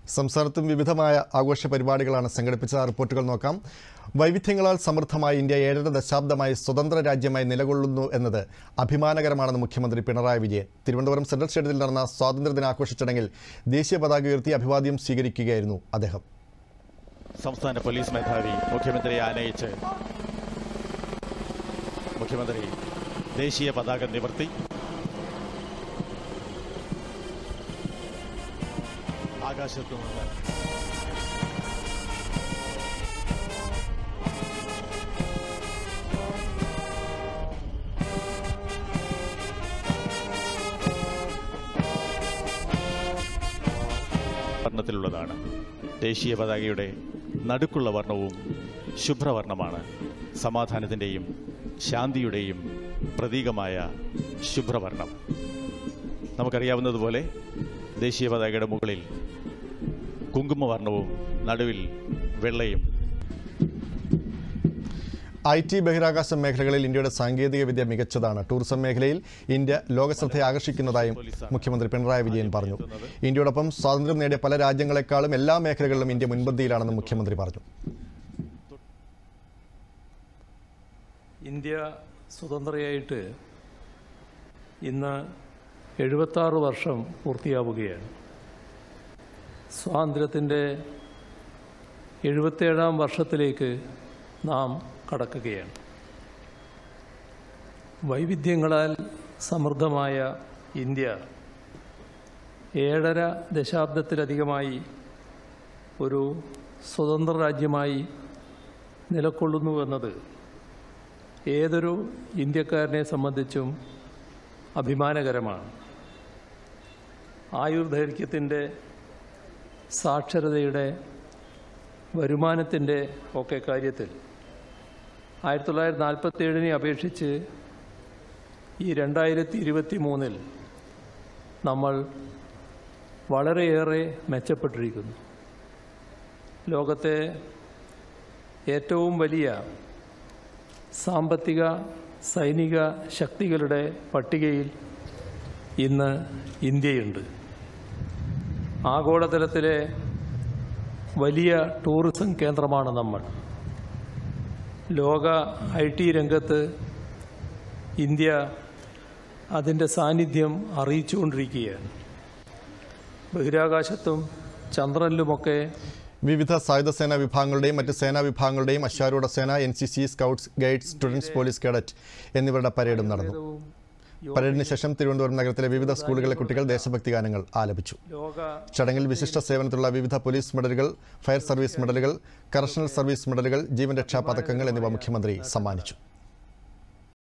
സംസ്ഥാനത്തും വിവിധമായ ആഘോഷ പരിപാടികളാണ് സംഘടിപ്പിച്ച റിപ്പോർട്ടുകൾ നോക്കാം വൈവിധ്യങ്ങളാൽ സമൃദ്ധമായ ഇന്ത്യ ഏഴര ദശാബ്ദമായി സ്വതന്ത്ര രാജ്യമായി നിലകൊള്ളുന്നു എന്നത് അഭിമാനകരമാണെന്ന് മുഖ്യമന്ത്രി പിണറായി വിജയൻ തിരുവനന്തപുരം സെൻട്രൽ സ്റ്റേഡിയത്തിൽ നടന്ന സ്വാതന്ത്ര്യദിനാഘോഷ ചടങ്ങിൽ ദേശീയ പതാക ഉയർത്തി അഭിവാദ്യം സ്വീകരിക്കുകയായിരുന്നു അദ്ദേഹം സംസ്ഥാന പോലീസ് മേധാവി മുഖ്യമന്ത്രിയെ ആനയിച്ച് മുഖ്യമന്ത്രി ദേശീയ പതാക നിവർത്തി ആകാശത്തു നിന്ന് വർണ്ണത്തിലുള്ളതാണ് ദേശീയ പതാകയുടെ നടുക്കുള്ള വർണ്ണവും ശുഭ്രവർണ്ണമാണ് സമാധാനത്തിൻ്റെയും ശാന്തിയുടെയും പ്രതീകമായ ശുഭ്രവർണ്ണം നമുക്കറിയാവുന്നതുപോലെ ദേശീയ പതാകയുടെ മുകളിൽ കുങ്കുമവർണ്ണവും നടുവിൽ വെള്ളയും ഐ ടി ബഹിരാകാശ മേഖലകളിൽ ഇന്ത്യയുടെ സാങ്കേതിക വിദ്യ മികച്ചതാണ് ടൂറിസം മേഖലയിൽ ഇന്ത്യ ലോകശ്രദ്ധയെ ആകർഷിക്കുന്നതായും മുഖ്യമന്ത്രി പിണറായി വിജയൻ പറഞ്ഞു ഇന്ത്യയോടൊപ്പം സ്വാതന്ത്ര്യം നേടിയ പല രാജ്യങ്ങളെക്കാളും എല്ലാ മേഖലകളിലും ഇന്ത്യ മുൻപന്തിയിലാണെന്ന് മുഖ്യമന്ത്രി പറഞ്ഞു ഇന്ത്യ സ്വതന്ത്രയായിട്ട് ഇന്ന് എഴുപത്താറ് വർഷം പൂർത്തിയാവുകയാണ് സ്വാതന്ത്ര്യത്തിൻ്റെ എഴുപത്തേഴാം വർഷത്തിലേക്ക് നാം കടക്കുകയാണ് വൈവിധ്യങ്ങളാൽ സമൃദ്ധമായ ഇന്ത്യ ഏഴര ദശാബ്ദത്തിലധികമായി ഒരു സ്വതന്ത്ര രാജ്യമായി നിലകൊള്ളുന്നു എന്നത് ഏതൊരു ഇന്ത്യക്കാരനെ സംബന്ധിച്ചും അഭിമാനകരമാണ് ആയുർദൈർഘ്യത്തിൻ്റെ സാക്ഷരതയുടെ വരുമാനത്തിൻ്റെ ഒക്കെ കാര്യത്തിൽ ആയിരത്തി തൊള്ളായിരത്തി നാൽപ്പത്തി ഏഴിനെ അപേക്ഷിച്ച് ഈ രണ്ടായിരത്തി ഇരുപത്തി മൂന്നിൽ നമ്മൾ വളരെയേറെ മെച്ചപ്പെട്ടിരിക്കുന്നു ലോകത്തെ ഏറ്റവും വലിയ സാമ്പത്തിക സൈനിക ശക്തികളുടെ പട്ടികയിൽ ഇന്ന് ഇന്ത്യയുണ്ട് ആഗോളതലത്തിലെ വലിയ ടൂറിസം കേന്ദ്രമാണ് നമ്മൾ ലോക ഐ ടി രംഗത്ത് ഇന്ത്യ അതിൻ്റെ സാന്നിധ്യം അറിയിച്ചുകൊണ്ടിരിക്കുകയാണ് ബഹിരാകാശത്തും ചന്ദ്രനിലുമൊക്കെ വിവിധ സായുധ സേനാ വിഭാഗങ്ങളുടെയും മറ്റ് സേനാ വിഭാഗങ്ങളുടെയും അശ്വാരൂഢ സേന N C C scouts guides students police cadet എന്നിവരുടെ പരേഡും നടന്നു പരേഡിന് ശേഷം തിരുവനന്തപുരം നഗരത്തിലെ വിവിധ സ്കൂളുകളിലെ കുട്ടികൾ ദേശഭക്തി ഗാനങ്ങൾ ആലപിച്ചു ലോക ചടങ്ങിൽ വിശിഷ്ട സേവനത്തിലുള്ള വിവിധ പോലീസ് മെഡലുകൾ ഫയർ സർവീസ് മെഡലുകൾ കറക്ഷണൽ സർവീസ് മെഡലുകൾ ജീവൻ രക്ഷാ പതക്കങ്ങൾ എന്നിവ മുഖ്യമന്ത്രി സമ്മാനിച്ചു